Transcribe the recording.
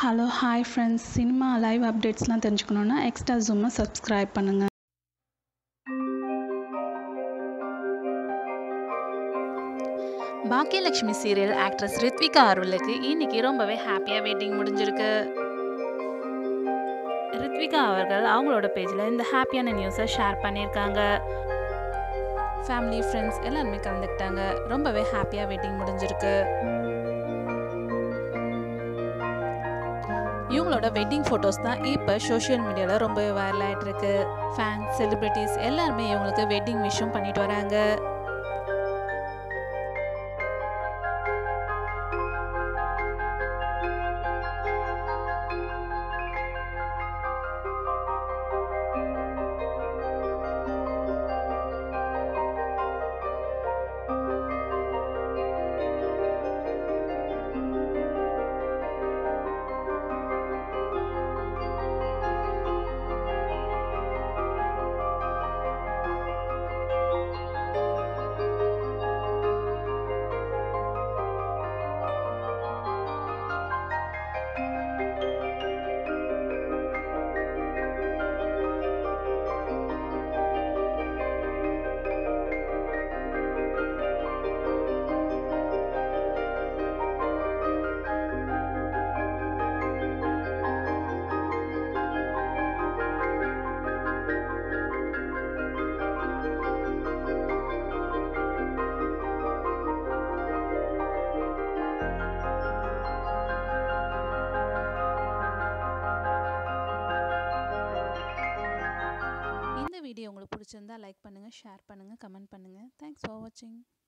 hello hi friends cinema live அப்டேட்ஸ்லாம் தெரிஞ்சுக்கணுன்னா extra ஜூமை subscribe பண்ணுங்கள் பாக்கியலட்சுமி சீரியல் ஆக்ட்ரஸ் ரித்விகா அவர்களுக்கு இன்னைக்கு ரொம்பவே ஹாப்பியாக வெட்டிங் முடிஞ்சிருக்கு ரித்விகா அவர்கள் அவங்களோட பேஜில் இந்த ஹாப்பியான நியூஸை ஷேர் பண்ணியிருக்காங்க ஃபேமிலி ஃப்ரெண்ட்ஸ் எல்லாருமே கலந்துக்கிட்டாங்க ரொம்பவே ஹாப்பியாக வெட்டிங் முடிஞ்சிருக்கு இவங்களோட வெட்டிங் ஃபோட்டோஸ் தான் இப்போ சோஷியல் மீடியாவில் ரொம்பவே வைரல் ஆகிட்டு இருக்கு ஃபேன்ஸ் செலிப்ரிட்டிஸ் எல்லாருமே இவங்களுக்கு வெட்டிங் விஷும் பண்ணிட்டு வராங்க இந்த வீடியோ உங்களுக்கு பிடிச்சிருந்தா லைக் பண்ணுங்கள் ஷேர் பண்ணுங்கள் கமெண்ட் பண்ணுங்கள் தேங்க்ஸ் ஃபார் வாட்சிங்